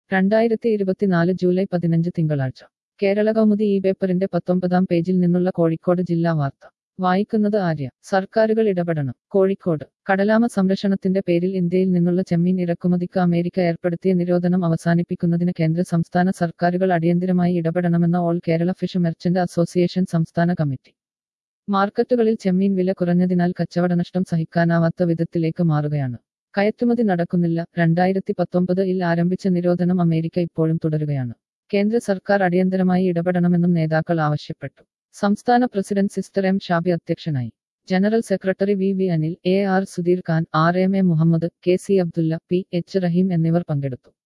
രണ്ടായിരത്തി ഇരുപത്തിനാല് ജൂലൈ പതിനഞ്ച് തിങ്കളാഴ്ച കേരള കൗമുദി ഈ പേപ്പറിന്റെ പത്തൊമ്പതാം പേജിൽ നിന്നുള്ള കോഴിക്കോട് ജില്ലാ വാർത്ത വായിക്കുന്നത് ആര്യ സർക്കാരുകൾ ഇടപെടണം കോഴിക്കോട് കടലാമ സംരക്ഷണത്തിന്റെ പേരിൽ ഇന്ത്യയിൽ നിന്നുള്ള ചെമ്മീൻ ഇറക്കുമതിക്ക് അമേരിക്ക ഏർപ്പെടുത്തിയ നിരോധനം അവസാനിപ്പിക്കുന്നതിന് കേന്ദ്ര സംസ്ഥാന സർക്കാരുകൾ അടിയന്തിരമായി ഇടപെടണമെന്ന all Kerala fish merchant association സംസ്ഥാന കമ്മിറ്റി മാർക്കറ്റുകളിൽ ചെമ്മീൻ വില കുറഞ്ഞതിനാൽ കച്ചവടനഷ്ടം സഹിക്കാനാവാത്ത വിധത്തിലേക്ക് മാറുകയാണ് കയറ്റുമതി നടക്കുന്നില്ല രണ്ടായിരത്തി പത്തൊമ്പതിൽ ആരംഭിച്ച നിരോധനം അമേരിക്ക ഇപ്പോഴും തുടരുകയാണ് കേന്ദ്ര സർക്കാർ അടിയന്തരമായി ഇടപെടണമെന്നും നേതാക്കൾ ആവശ്യപ്പെട്ടു സംസ്ഥാന പ്രസിഡന്റ് സിസ്റ്റർ എം ഷാബി അധ്യക്ഷനായി general secretary V V Anil A R Sudheer Khan R M A Muhammad K C Abdulla P H Rahim എന്നിവർ പങ്കെടുത്തു